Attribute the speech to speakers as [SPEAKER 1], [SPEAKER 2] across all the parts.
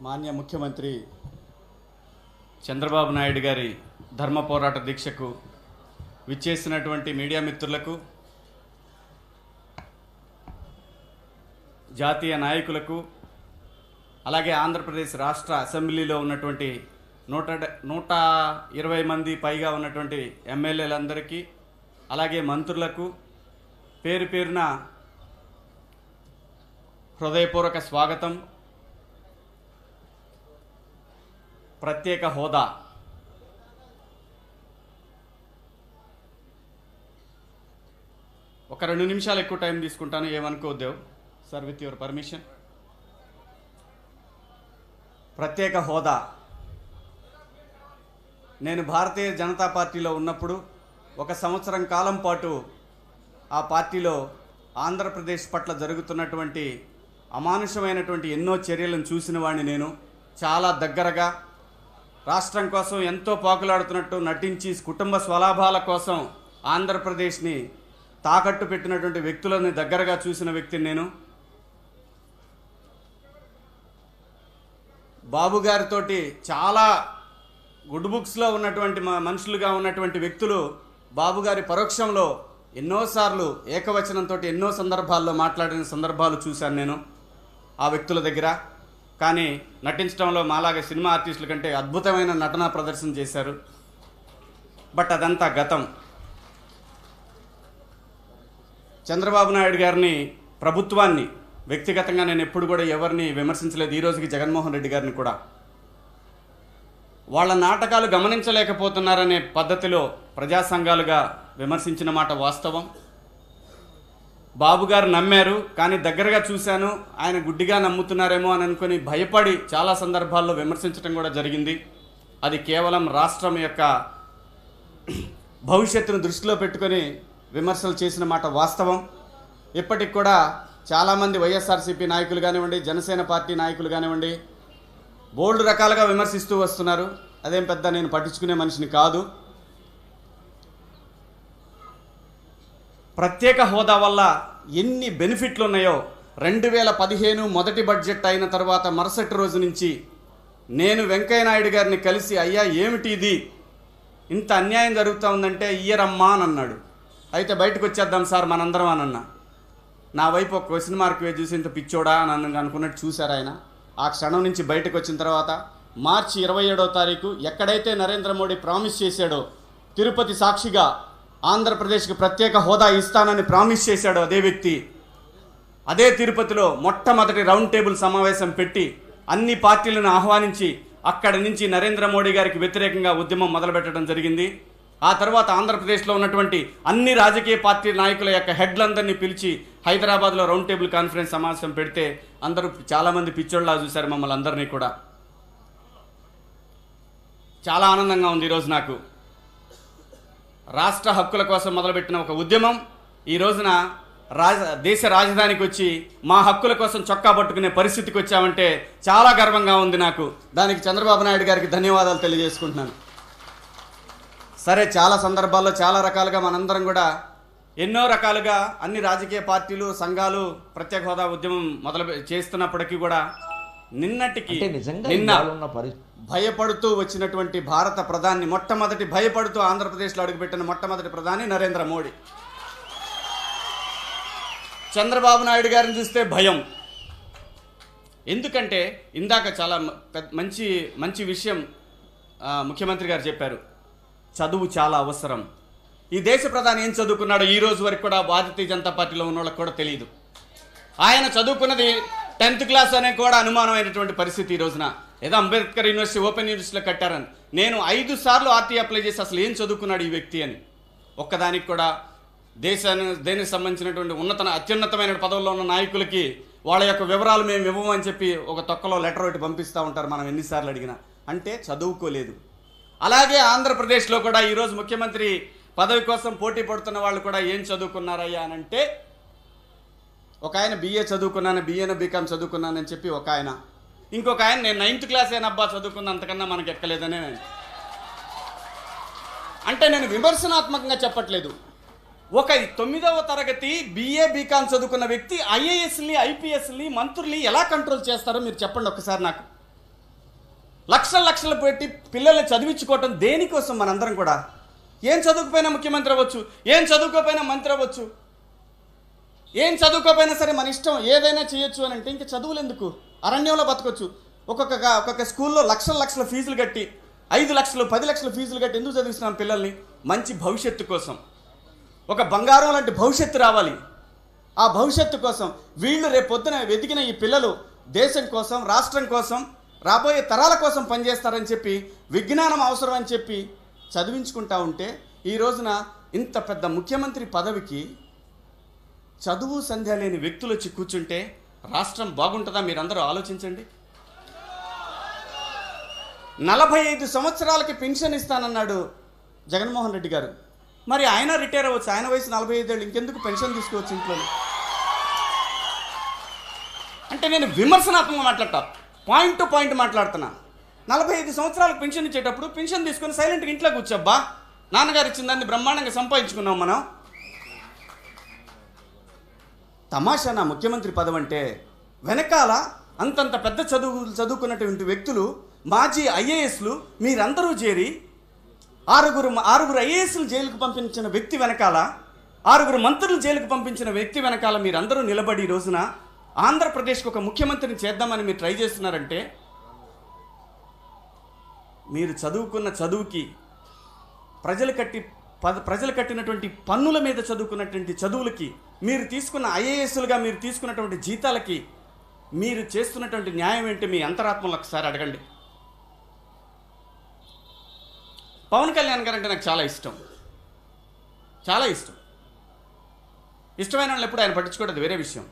[SPEAKER 1] మాన్య ముఖ్యమంత్రి చంద్రబాబు నాయుడు గారి ధర్మ పోరాట దీక్షకు విచ్చేసినటువంటి మీడియా మిత్రులకు జాతీయ నాయకులకు అలాగే ఆంధ్రప్రదేశ్ రాష్ట్ర అసెంబ్లీలో ఉన్నటువంటి నూట డ- నూట ఇరవై మంది పైగా ఉన్నటువంటి ఎమ్మెల్యేలందరికీ అలాగే మంత్రులకు పేరు పేరున హృదయపూర్వక స్వాగతం ప్రత్యేక హోదా ఒక రెండు నిమిషాలు ఎక్కువ టైం తీసుకుంటాను ఏమనుకోవద్దు సార్ విత్ యువర్ పర్మిషన్ ప్రత్యేక హోదా నేను భారతీయ జనతా పార్టీలో ఉన్నప్పుడు ఒక సంవత్సరం కాలం పాటు ఆ పార్టీలో ఆంధ్రప్రదేశ్ పట్ల జరుగుతున్నటువంటి అమానుషమైనటువంటి ఎన్నో చర్యలను చూసిన వాడిని నేను చాలా దగ్గరగా రాష్ట్రం కోసం ఎంతో పాకులాడుతున్నట్టు నటించి కుటుంబ స్వలాభాల కోసం ఆంధ్రప్రదేశ్ని తాకట్టు పెట్టినటువంటి వ్యక్తులని దగ్గరగా చూసిన వ్యక్తిని నేను బాబు గారితోటి చాలా గుడ్ బుక్స్లో ఉన్నటువంటి మ- మనుషులుగా ఉన్నటువంటి వ్యక్తులు బాబు గారి పరోక్షంలో ఎన్నోసార్లు ఏకవచనంతో ఎన్నో సందర్భాల్లో మాట్లాడిన సందర్భాలు చూశాను నేను ఆ వ్యక్తుల దగ్గర కానీ నటించడంలో మాలాగా సినిమా ఆర్టిస్టుల కంటే అద్భుతమైన నటన ప్రదర్శన చేశారు బట్ అదంతా గతం చంద్రబాబు నాయుడు గారిని ప్రభుత్వాన్ని వ్యక్తిగతంగా నేను ఎప్పుడు కూడా ఎవరిని విమర్శించలేదు ఈ రోజుకి జగన్మోహన్ రెడ్డి గారిని కూడా వాళ్ళ నాటకాలు గమనించలేకపోతున్నారనే పద్ధతిలో ప్రజా సంఘాలుగా విమర్శించిన మాట వాస్తవం బాబు గారు నమ్మారు కానీ దగ్గరగా చూశాను ఆయన గుడ్డిగా నమ్ముతున్నారేమో అని అనుకుని భయపడి చాలా సందర్భాల్లో విమర్శించడం కూడా జరిగింది అది కేవలం రాష్ట్రం యొక్క భవిష్యత్తును దృష్టిలో పెట్టుకొని విమర్శలు చేసిన మాట వాస్తవం ఇప్పటికి కూడా చాలామంది వైఎస్ఆర్సీపీ నాయకులు కానివ్వండి జనసేన పార్టీ నాయకులు కానివ్వండి బోల్డ్ రకాలుగా విమర్శిస్తూ వస్తున్నారు అదేం పెద్ద నేను పట్టించుకునే మనిషిని కాదు ప్రత్యేక హోదా వల్ల ఎన్ని బెనిఫిట్లు ఉన్నాయో రెండు వేల పదిహేను మొదటి బడ్జెట్ అయిన తర్వాత మరుసటి రోజు నుంచి నేను వెంకయ్య నాయుడు గారిని కలిసి అయ్యా ఏమిటి ఇది ఇంత అన్యాయం జరుగుతూ ఉందంటే ఇయ్యరమ్మా అని అన్నాడు అయితే బయటకు వచ్చేద్దాం సార్ మనందరం అని అన్నా నా వైపు ఒక క్వశ్చన్ మార్క్ వేసి చూసి ఇంత పిచ్చోడా అని అన్న- అనుకున్నట్టు చూశారు ఆయన ఆ క్షణం నుంచి బయటకు వచ్చిన తర్వాత మార్చి ఇరవై ఏడో తారీఖు ఎక్కడైతే నరేంద్ర మోడీ ప్రామిస్ చేశాడో తిరుపతి సాక్షిగా ఆంధ్రప్రదేశ్కి ప్రత్యేక హోదా ఇస్తానని ప్రామిస్ చేశాడో అదే వ్యక్తి అదే తిరుపతిలో మొట్టమొదటి రౌండ్ టేబుల్ సమావేశం పెట్టి అన్ని పార్టీలను ఆహ్వానించి అక్కడి నుంచి నరేంద్ర మోడీ గారికి వ్యతిరేకంగా ఉద్యమం మొదలుపెట్టడం జరిగింది ఆ తర్వాత ఆంధ్రప్రదేశ్లో ఉన్నటువంటి అన్ని రాజకీయ పార్టీ నాయకుల యొక్క హెడ్లందరినీ పిలిచి హైదరాబాద్లో రౌండ్ టేబుల్ కాన్ఫరెన్స్ సమావేశం పెడితే అందరూ చాలామంది పిచ్చోళ్ళలా చూశారు మమ్మల్ని అందరినీ కూడా చాలా ఆనందంగా ఉంది ఈరోజు నాకు రాష్ట్ర హక్కుల కోసం మొదలుపెట్టిన ఒక ఉద్యమం ఈ రోజున రాజ దేశ రాజధానికి వచ్చి మా హక్కుల కోసం చొక్కా పట్టుకునే పరిస్థితికి వచ్చామంటే చాలా గర్వంగా ఉంది నాకు దానికి చంద్రబాబు నాయుడు గారికి ధన్యవాదాలు తెలియజేసుకుంటున్నాను సరే చాలా సందర్భాల్లో చాలా రకాలుగా మనందరం కూడా ఎన్నో రకాలుగా అన్ని రాజకీయ పార్టీలు సంఘాలు ప్రత్యేక హోదా ఉద్యమం మొదలు చేస్తున్నప్పటికీ కూడా నిన్నటికి
[SPEAKER 2] అంటే నిజంగా
[SPEAKER 1] నిన్న
[SPEAKER 2] ఇవాళ ఉన్న పరిస్థితి
[SPEAKER 1] భయపడుతూ వచ్చినటువంటి భారత ప్రధాని మొట్టమొదటి భయపడుతూ ఆంధ్రప్రదేశ్లో అడుగుపెట్టిన మొట్టమొదటి ప్రధాని నరేంద్ర మోడీ చంద్రబాబు నాయుడు గారిని చూస్తే భయం ఎందుకంటే ఇందాక చాలా మ- పెద్ద- మంచి మంచి విషయం ఆ, ముఖ్యమంత్రి గారు చెప్పారు చదువు చాలా అవసరం ఈ దేశ ప్రధాని ఏం చదువుకున్నాడో ఈ రోజు వరకు కూడా భారతీయ జనతా పార్టీలో ఉన్న వాళ్ళకి కూడా తెలియదు ఆయన చదువుకున్నది టెన్త్ క్లాస్ అనే కూడా అనుమానమైనటువంటి పరిస్థితి ఈ రోజున ఏదో అంబేద్కర్ యూనివర్సిటీ ఓపెన్ యూనివర్సిటీలో కట్టారని నేను ఐదు సార్లు ఆర్టీ అప్లై చేసి అసలు ఏం చదువుకున్నాడు ఈ వ్యక్తి అని ఒక్కదానికి కూడా దేశాన్ని దేనికి సంబంధించినటువంటి ఉన్నత అత్యున్నతమైన పదవుల్లో ఉన్న నాయకులకి వాళ్ళ యొక్క వివరాలు మేము ఇవ్వము అని చెప్పి ఒక తొక్కలో లెటర్ ఒకటి పంపిస్తూ ఉంటారు మనం ఎన్నిసార్లు అడిగినా అంటే చదువుకోలేదు అలాగే ఆంధ్రప్రదేశ్లో కూడా ఈరోజు ముఖ్యమంత్రి పదవి కోసం పోటీ పడుతున్న వాళ్ళు కూడా ఏం చదువుకున్నారయ్యా అని అంటే ఒక ఆయన బీఏ చదువుకున్నాను బీఏను బీకామ్ చదువుకున్నానని చెప్పి ఒక ఆయన ఇంకొక ఆయన నేను నైన్త్ క్లాస్ అయిన అబ్బా చదువుకున్న అంతకన్నా మనకు ఎక్కలేదని నేను అంటే నేను విమర్శనాత్మకంగా చెప్పట్లేదు ఒక తొమ్మిదవ తరగతి బీఏ బీకామ్ చదువుకున్న వ్యక్తి ఐఏఎస్ని ఐపీఎస్ని మంత్రుల్ని ఎలా కంట్రోల్ చేస్తారో మీరు చెప్పండి ఒకసారి నాకు లక్షల లక్షలు పెట్టి పిల్లల్ని చదివించుకోవటం దేనికోసం మనందరం కూడా ఏం చదువుకుపోయినా ముఖ్యమంత్రి అవ్వచ్చు ఏం చదువుకోపోయినా మంత్రి అవ్వచ్చు ఏం చదువుకోపోయినా సరే మన ఇష్టం ఏదైనా చేయొచ్చు అని అంటే ఇంకా చదువులు ఎందుకు అరణ్యంలో బతకొచ్చు ఒక్కొక్క ఒక్కొక్క స్కూల్లో లక్షల లక్షల ఫీజులు కట్టి ఐదు లక్షలు పది లక్షల ఫీజులు కట్టి ఎందుకు చదివిస్తున్నాం పిల్లల్ని మంచి భవిష్యత్తు కోసం ఒక బంగారం లాంటి భవిష్యత్తు రావాలి ఆ భవిష్యత్తు కోసం వీళ్ళు రేపు పొద్దున వెతికిన ఈ పిల్లలు దేశం కోసం రాష్ట్రం కోసం రాబోయే తరాల కోసం పనిచేస్తారని చెప్పి విజ్ఞానం అవసరం అని చెప్పి చదివించుకుంటా ఉంటే ఈ రోజున ఇంత పెద్ద ముఖ్యమంత్రి పదవికి చదువు సంధ్య లేని వ్యక్తులు వచ్చి కూర్చుంటే రాష్ట్రం బాగుంటుందా మీరందరూ ఆలోచించండి నలభై ఐదు సంవత్సరాలకి పెన్షన్ ఇస్తానన్నాడు జగన్మోహన్ రెడ్డి గారు మరి ఆయన రిటైర్ అవ్వచ్చు ఆయన వయసు నలభై ఐదేళ్ళు ఇంకెందుకు పెన్షన్ తీసుకోవచ్చు ఇంట్లో అంటే నేను విమర్శనాత్మకంగా మాట్లాడతా పాయింట్ టు పాయింట్ మాట్లాడుతున్నా నలభై ఐదు సంవత్సరాలకు పెన్షన్ ఇచ్చేటప్పుడు పెన్షన్ తీసుకొని సైలెంట్గా ఇంట్లో కూర్చోబ్బా నాన్నగారు ఇచ్చిన దాన్ని బ్రహ్మాండంగా సంపాదించుకున్నాం మనం తమాషా నా ముఖ్యమంత్రి పదవి అంటే వెనకాల అంతంత పెద్ద చదువులు చదువుకున్నటువంటి వ్యక్తులు మాజీ ఐఏఎస్లు మీరందరూ చేరి ఆరుగురు ఆరుగురు ఐఏఎస్లు జైలుకు పంపించిన వ్యక్తి వెనకాల ఆరుగురు మంత్రులు జైలుకు పంపించిన వ్యక్తి వెనకాల మీరందరూ నిలబడి ఈ రోజున ఆంధ్రప్రదేశ్కి ఒక ముఖ్యమంత్రిని చేద్దామని మీరు ట్రై చేస్తున్నారంటే మీరు చదువుకున్న చదువుకి ప్రజలు కట్టి పద ప్రజలు కట్టినటువంటి పన్నుల మీద చదువుకున్నటువంటి చదువులకి మీరు తీసుకున్న ఐఏఎస్లుగా మీరు తీసుకున్నటువంటి జీతాలకి మీరు చేస్తున్నటువంటి న్యాయం ఏంటి మీ అంతరాత్మలో ఒకసారి అడగండి పవన్ కళ్యాణ్ గారు అంటే నాకు చాలా ఇష్టం చాలా ఇష్టం ఇష్టమైన వాళ్ళు ఎప్పుడు ఆయన పట్టించుకోవడం అది వేరే విషయం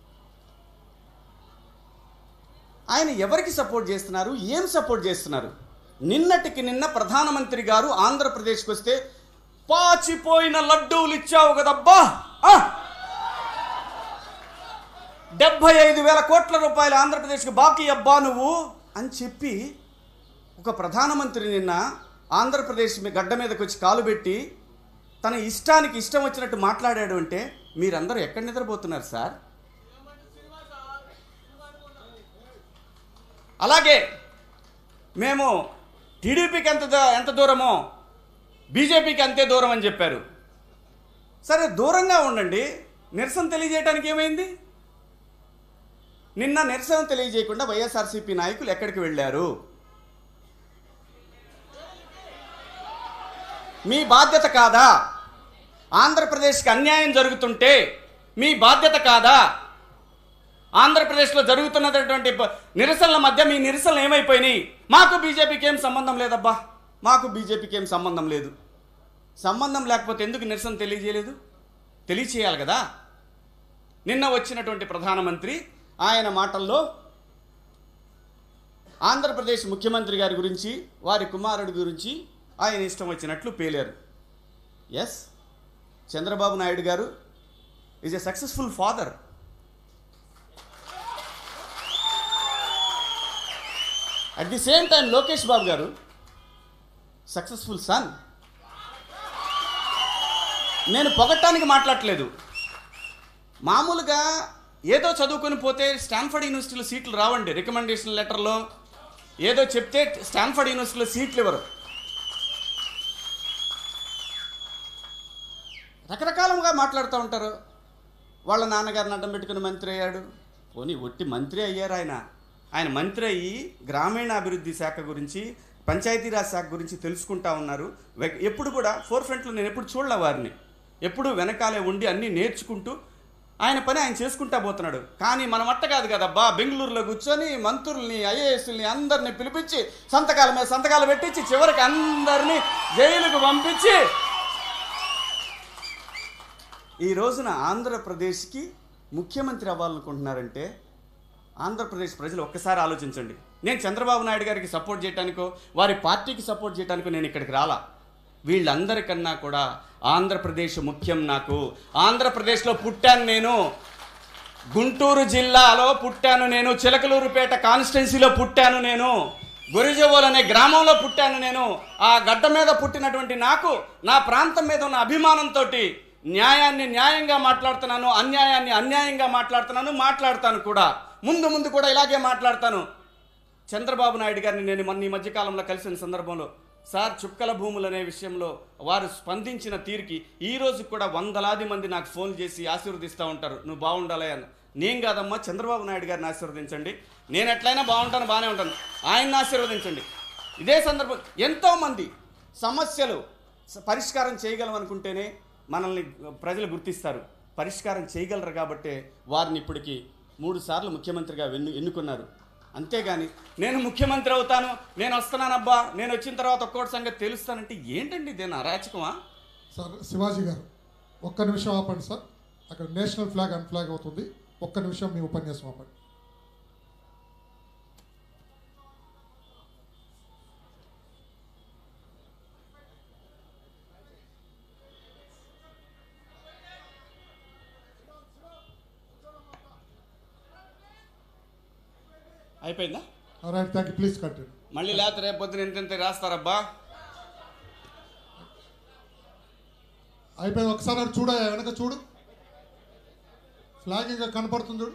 [SPEAKER 1] ఆయన ఎవరికి సపోర్ట్ చేస్తున్నారు ఏం సపోర్ట్ చేస్తున్నారు నిన్నటికి నిన్న ప్రధానమంత్రి గారు ఆంధ్రప్రదేశ్కి వస్తే పాచిపోయిన లడ్డూలు ఇచ్చావు కదబ్బా ఆ! డెబ్బై ఐదు వేల కోట్ల రూపాయలు ఆంధ్రప్రదేశ్కి బాకీ అబ్బా నువ్వు అని చెప్పి ఒక ప్రధానమంత్రి నిన్న ఆంధ్రప్రదేశ్ మీ గడ్డ మీదకి వచ్చి కాలు పెట్టి తన ఇష్టానికి ఇష్టం వచ్చినట్టు మాట్లాడాడు అంటే మీరందరూ ఎక్కడ నిద్రపోతున్నారు సార్ అలాగే మేము టీడీపీకి ఎంత ద- ఎంత దూరమో బీజేపీకి అంతే దూరం అని చెప్పారు సరే దూరంగా ఉండండి నిరసన తెలియజేయడానికి ఏమైంది నిన్న నిరసన తెలియజేయకుండా వైఎస్ఆర్సీపీ నాయకులు ఎక్కడికి వెళ్ళారు మీ బాధ్యత కాదా ఆంధ్రప్రదేశ్కి అన్యాయం జరుగుతుంటే మీ బాధ్యత కాదా ఆంధ్రప్రదేశ్లో జరుగుతున్నటువంటి ప- నిరసనల మధ్య మీ నిరసనలు ఏమైపోయినాయి మాకు బీజేపీకి ఏం సంబంధం లేదబ్బా మాకు బీజేపీకి ఏం సంబంధం లేదు సంబంధం లేకపోతే ఎందుకు నిరసన తెలియజేయలేదు తెలియచేయాలి కదా నిన్న వచ్చినటువంటి ప్రధానమంత్రి ఆయన మాటల్లో ఆంధ్రప్రదేశ్ ముఖ్యమంత్రి గారి గురించి వారి కుమారుడి గురించి ఆయన ఇష్టం వచ్చినట్లు పేలారు yes Chandrababu Naidu garu is a successful father at the same time Lokesh Babu garu successful sun నేను పొగట్టానికి మాట్లాడట్లేదు మామూలుగా ఏదో చదువుకొని పోతే స్టాన్ఫర్డ్ యూనివర్సిటీలో సీట్లు రావండి రికమెండేషన్ లెటర్లో ఏదో చెప్తే స్టాన్ఫర్డ్ యూనివర్సిటీలో సీట్లు ఇవ్వరు రకరకాలుగా మాట్లాడుతూ ఉంటారు వాళ్ళ నాన్నగారిని అడ్డం పెట్టుకుని మంత్రి అయ్యాడు పోనీ ఒట్టి మంత్రి అయ్యారు ఆయన ఆయన మంత్రి అయ్యి గ్రామీణాభివృద్ధి శాఖ గురించి పంచాయతీరాజ్ శాఖ గురించి తెలుసుకుంటా ఉన్నారు వె- ఎప్పుడు కూడా ఫోర్ ఫ్రంట్లో నేను ఎప్పుడు చూడలే వారిని ఎప్పుడు వెనకాలే ఉండి అన్నీ నేర్చుకుంటూ ఆయన పని ఆయన చేసుకుంటా పోతున్నాడు కానీ మనం అట్ట కాదు కదబ్బా బెంగళూరులో కూర్చొని మంత్రుల్ని ఐఏఎస్ని అందరిని పిలిపించి సంతకాల మీద సంతకాలు పెట్టించి చివరికి అందరినీ జైలుకు పంపించి ఈ రోజున ఆంధ్రప్రదేశ్కి ముఖ్యమంత్రి అవ్వాలనుకుంటున్నారంటే ఆంధ్రప్రదేశ్ ప్రజలు ఒక్కసారి ఆలోచించండి నేను చంద్రబాబు నాయుడు గారికి సపోర్ట్ చేయడానికో వారి పార్టీకి సపోర్ట్ చేయడానికో నేను ఇక్కడికి రాలా వీళ్ళందరికన్నా కూడా ఆంధ్రప్రదేశ్ ముఖ్యం నాకు ఆంధ్రప్రదేశ్లో పుట్టాను నేను గుంటూరు జిల్లాలో పుట్టాను నేను చిలకలూరుపేట కాన్స్టిట్యున్సీలో పుట్టాను నేను గురిజవోలు అనే గ్రామంలో పుట్టాను నేను ఆ గడ్డ మీద పుట్టినటువంటి నాకు నా ప్రాంతం మీద ఉన్న అభిమానంతో న్యాయాన్ని న్యాయంగా మాట్లాడుతున్నాను అన్యాయాన్ని అన్యాయంగా మాట్లాడుతున్నాను మాట్లాడతాను కూడా ముందు ముందు కూడా ఇలాగే మాట్లాడతాను చంద్రబాబు నాయుడు గారిని నేను మొన్న ఈ మధ్యకాలంలో కలిసిన సందర్భంలో సార్ చుక్కల భూములు అనే విషయంలో వారు స్పందించిన తీరుకి ఈ రోజు కూడా వందలాది మంది నాకు ఫోన్ చేసి ఆశీర్వదిస్తూ ఉంటారు నువ్వు బాగుండాలి అని నేను కాదమ్మా చంద్రబాబు నాయుడు గారిని ఆశీర్వదించండి నేను ఎట్లయినా బాగుంటాను బాగానే ఉంటాను ఆయన్ని ఆశీర్వదించండి ఇదే సందర్భం ఎంతోమంది సమస్యలు స- పరిష్కారం చేయగలం అనుకుంటేనే మనల్ని ప్రజలు గుర్తిస్తారు పరిష్కారం చేయగలరు కాబట్టే వారిని ఇప్పటికి మూడు సార్లు ముఖ్యమంత్రిగా వెన్ను ఎన్నుకున్నారు అంతేగాని నేను ముఖ్యమంత్రి అవుతాను నేను వస్తున్నానబ్బా నేను వచ్చిన తర్వాత ఒక్కోటి సంగతి తెలుస్తానంటే ఏంటండి ఇదేనా అరాచకమా
[SPEAKER 2] సార్ శివాజీ గారు ఒక్క నిమిషం ఆపండి సార్ అక్కడ నేషనల్ ఫ్లాగ్ అన్ఫ్లాగ్ అవుతుంది ఒక్క నిమిషం మీ ఉపన్యాసం ఆపండి
[SPEAKER 1] అయిపోయిందా
[SPEAKER 2] right thank you please continue
[SPEAKER 1] మళ్ళీ లేకపోతే రేపు పొద్దున ఇంత రాస్తారబ్బా
[SPEAKER 2] అయిపోయింది ఒకసారి అటు చూడయా వెనక చూడు ఫ్లాగ్ ఇంకా కనపడుతుంది చూడు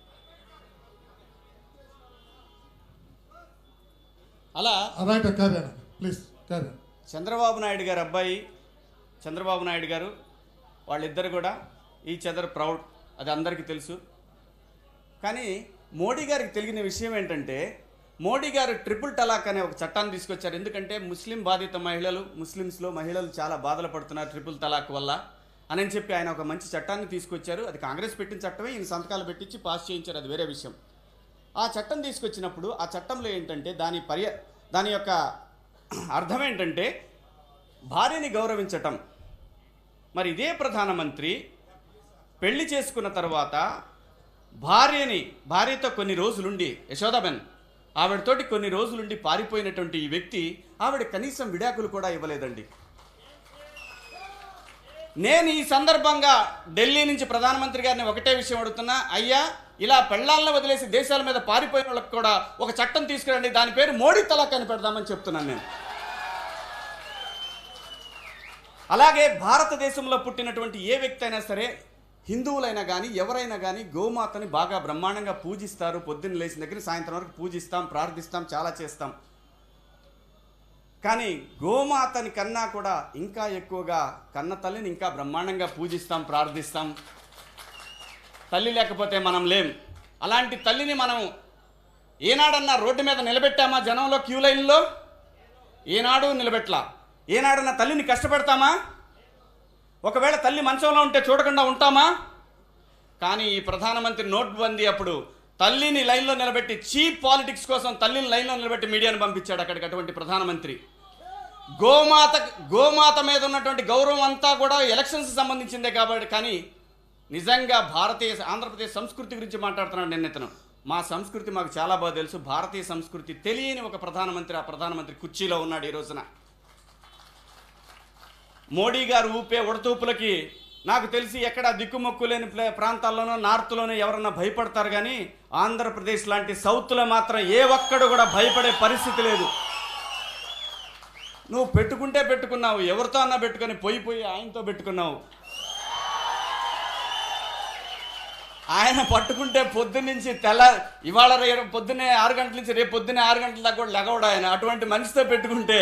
[SPEAKER 1] అలా
[SPEAKER 2] రైట్ క్యారీ అన్న ప్లీజ్ క్యారీ
[SPEAKER 1] చంద్రబాబు నాయుడు గారు అబ్బాయి చంద్రబాబు నాయుడు గారు వాళ్ళిద్దరు కూడా ఈ చెదర్ ప్రౌడ్ అది అందరికీ తెలుసు కానీ మోడీ గారికి తెలియని విషయం ఏంటంటే మోడీ గారు ట్రిపుల్ టలాక్ అనే ఒక చట్టాన్ని తీసుకొచ్చారు ఎందుకంటే ముస్లిం బాధిత మహిళలు ముస్లిమ్స్లో మహిళలు చాలా బాధలు పడుతున్నారు ట్రిపుల్ తలాక్ వల్ల అని చెప్పి ఆయన ఒక మంచి చట్టాన్ని తీసుకొచ్చారు అది కాంగ్రెస్ పెట్టిన చట్టమే ఈయన సంతకాలు పెట్టించి పాస్ చేయించారు అది వేరే విషయం ఆ చట్టం తీసుకొచ్చినప్పుడు ఆ చట్టంలో ఏంటంటే దాని పర్య దాని యొక్క అర్థం ఏంటంటే భార్యని గౌరవించటం మరి ఇదే ప్రధానమంత్రి పెళ్లి చేసుకున్న తర్వాత భార్యని భార్యతో కొన్ని రోజులుండి యశోదాబెన్ ఆవిడతోటి కొన్ని రోజులుండి పారిపోయినటువంటి ఈ వ్యక్తి ఆవిడ కనీసం విడాకులు కూడా ఇవ్వలేదండి నేను ఈ సందర్భంగా ఢిల్లీ నుంచి ప్రధానమంత్రి గారిని ఒకటే విషయం అడుగుతున్నా అయ్యా ఇలా పెళ్ళాలను వదిలేసి దేశాల మీద పారిపోయిన వాళ్ళకి కూడా ఒక చట్టం తీసుకురండి దాని పేరు మోడీ తలాక్ అని పెడదామని చెప్తున్నాను నేను అలాగే భారతదేశంలో పుట్టినటువంటి ఏ వ్యక్తి అయినా సరే హిందువులైనా కానీ ఎవరైనా కానీ గోమాతని బాగా బ్రహ్మాండంగా పూజిస్తారు పొద్దున్న లేచిన దగ్గర సాయంత్రం వరకు పూజిస్తాం ప్రార్థిస్తాం చాలా చేస్తాం కానీ గోమాతని కన్నా కూడా ఇంకా ఎక్కువగా కన్న తల్లిని ఇంకా బ్రహ్మాండంగా పూజిస్తాం ప్రార్థిస్తాం తల్లి లేకపోతే మనం లేం అలాంటి తల్లిని మనం ఏనాడన్నా రోడ్డు మీద నిలబెట్టామా జనంలో క్యూ లైన్లో ఏనాడు నిలబెట్టలా ఏనాడన్నా తల్లిని కష్టపెడతామా ఒకవేళ తల్లి మంచంలో ఉంటే చూడకుండా ఉంటామా కానీ ఈ ప్రధానమంత్రి నోట్బందీ అప్పుడు తల్లిని లైన్లో నిలబెట్టి చీప్ పాలిటిక్స్ కోసం తల్లిని లైన్లో నిలబెట్టి మీడియాను పంపించాడు అక్కడికి అటువంటి ప్రధానమంత్రి గోమాత గోమాత మీద ఉన్నటువంటి గౌరవం అంతా కూడా ఎలక్షన్స్ సంబంధించిందే కాబట్టి కానీ నిజంగా భారతీయ ఆంధ్రప్రదేశ్ సంస్కృతి గురించి మాట్లాడుతున్నాడు నిన్న ఇతను మా సంస్కృతి మాకు చాలా బాగా తెలుసు భారతీయ సంస్కృతి తెలియని ఒక ప్రధానమంత్రి ఆ ప్రధానమంత్రి కుర్చీలో ఉన్నాడు ఈ రోజున మోడీ గారు ఊపే ఉడతూపులకి నాకు తెలిసి ఎక్కడ దిక్కుమొక్కు లేని ప్లే- ప్రాంతాల్లోనో నార్త్లోనో ఎవరన్నా భయపడతారు కానీ ఆంధ్రప్రదేశ్ లాంటి సౌత్లో మాత్రం ఏ ఒక్కడు కూడా భయపడే పరిస్థితి లేదు నువ్వు పెట్టుకుంటే పెట్టుకున్నావు ఎవరితో అన్నా పెట్టుకొని పోయి పోయి ఆయనతో పెట్టుకున్నావు ఆయన పట్టుకుంటే పొద్దున్నుంచి తెల్ల ఇవాళ రే- పొద్దున్నే ఆరు గంటల నుంచి రేపు పొద్దున్నే ఆరు గంటల దాకా కూడా లెగవడు ఆయన అటువంటి మనిషితో పెట్టుకుంటే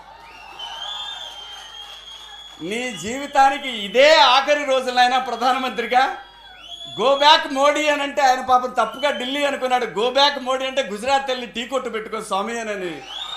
[SPEAKER 1] నీ జీవితానికి ఇదే ఆఖరి రోజులైనా ప్రధానమంత్రిగా గో బ్యాక్ మోడీ అని అంటే ఆయన పాపం తప్పుగా ఢిల్లీ అనుకున్నాడు గో బ్యాక్ మోడీ అంటే గుజరాత్ వెళ్ళి టీ కొట్టు పెట్టుకో స్వామి అని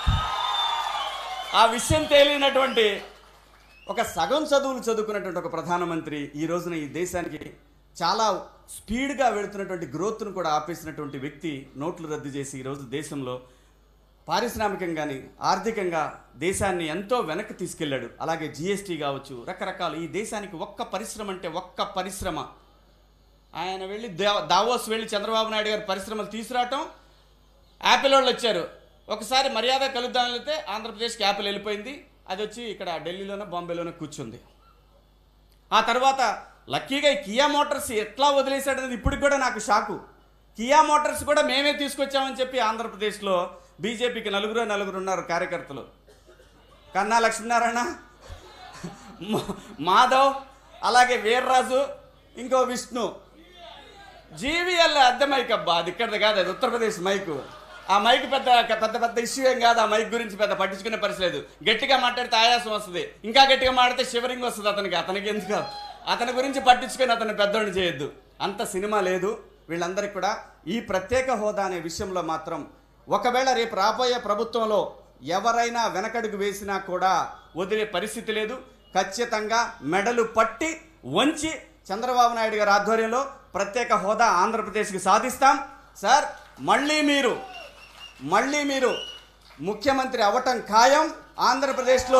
[SPEAKER 1] ఆ విషయం తేలినటువంటి ఒక సగం చదువులు చదువుకున్నటువంటి ఒక ప్రధానమంత్రి ఈ రోజున ఈ దేశానికి చాలా స్పీడ్గా వెళుతున్నటువంటి గ్రోత్ను కూడా ఆపేసినటువంటి వ్యక్తి నోట్లు రద్దు చేసి ఈరోజు దేశంలో పారిశ్రామికంగాని ఆర్థికంగా దేశాన్ని ఎంతో వెనక్కి తీసుకెళ్ళాడు అలాగే జిఎస్టీ కావచ్చు రకరకాలు ఈ దేశానికి ఒక్క పరిశ్రమ అంటే ఒక్క పరిశ్రమ ఆయన వెళ్ళి దా- దావోస్ వెళ్ళి చంద్రబాబు నాయుడు గారి పరిశ్రమలు తీసుకురావటం యాపిల్ వాళ్ళు వచ్చారు ఒకసారి మర్యాద కలుద్దాం వెళ్తే ఆంధ్రప్రదేశ్కి యాపిల్ వెళ్ళిపోయింది అది వచ్చి ఇక్కడ ఢిల్లీలోనే బాంబేలోనే కూర్చుంది ఆ తర్వాత లక్కీగా ఈ కియా మోటార్స్ ఎట్లా వదిలేశాడనేది ఇప్పటికి కూడా నాకు షాకు కియా మోటార్స్ కూడా మేమే తీసుకొచ్చామని చెప్పి ఆంధ్రప్రదేశ్లో బీజేపీకి నలుగురు నలుగురు ఉన్నారు కార్యకర్తలు కన్నా లక్ష్మీనారాయణ మా- మాధవ్ అలాగే వీర్రాజు ఇంకో విష్ణు జీవీఎల్ అద్దె మైక్ అబ్బా అది ఇక్కడది కాదు అది ఉత్తరప్రదేశ్ మైకు ఆ మైక్ పెద్ద పెద్ద పెద్ద ఇష్యూ ఏం కాదు ఆ మైక్ గురించి పెద్ద పట్టించుకునే పరిస్థితి లేదు గట్టిగా మాట్లాడితే ఆయాసం వస్తుంది ఇంకా గట్టిగా మాట్లాడితే షివరింగ్ వస్తుంది అతనికి అతనికి ఎందుకు అతని గురించి పట్టించుకొని అతన్ని పెద్దోడిని చేయొద్దు అంత సినిమా లేదు వీళ్ళందరికీ కూడా ఈ ప్రత్యేక హోదా అనే విషయంలో మాత్రం ఒకవేళ రేపు రాబోయే ప్రభుత్వంలో ఎవరైనా వెనకడుగు వేసినా కూడా వదిలే పరిస్థితి లేదు ఖచ్చితంగా మెడలు పట్టి వంచి చంద్రబాబు నాయుడు గారి ఆధ్వర్యంలో ప్రత్యేక హోదా ఆంధ్రప్రదేశ్కి సాధిస్తాం సార్ మళ్ళీ మీరు మళ్ళీ మీరు ముఖ్యమంత్రి అవ్వటం ఖాయం ఆంధ్రప్రదేశ్లో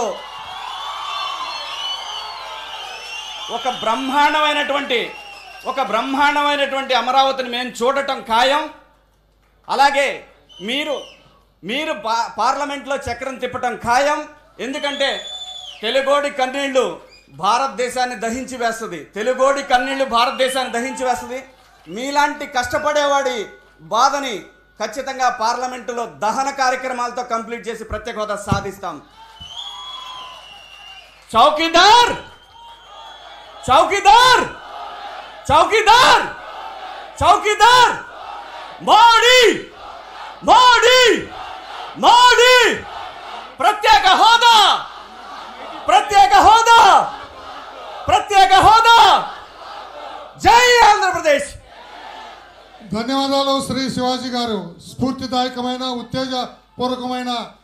[SPEAKER 1] ఒక బ్రహ్మాండమైనటువంటి ఒక బ్రహ్మాండమైనటువంటి అమరావతిని మేము చూడటం ఖాయం అలాగే మీరు మీరు పా పార్లమెంట్లో చక్రం తిప్పటం ఖాయం ఎందుకంటే తెలుగోడి కన్నీళ్లు భారతదేశాన్ని దహించి వేస్తుంది తెలుగోడి కన్నీళ్లు భారతదేశాన్ని దహించి వేస్తుంది మీలాంటి కష్టపడేవాడి బాధని ఖచ్చితంగా పార్లమెంటులో దహన కార్యక్రమాలతో కంప్లీట్ చేసి ప్రత్యేక హోదా సాధిస్తాం చౌకీదార్ చౌకీదార్ చౌకీదార్ చౌకీదార్ మోడీ మోడీ మోడీ ప్రత్యేక హోదా ప్రత్యేక హోదా ప్రత్యేక హోదా జై ఆంధ్రప్రదేశ్
[SPEAKER 2] ధన్యవాదాలు శ్రీ శివాజీ గారు స్ఫూర్తిదాయకమైన ఉత్తేజపూర్వకమైన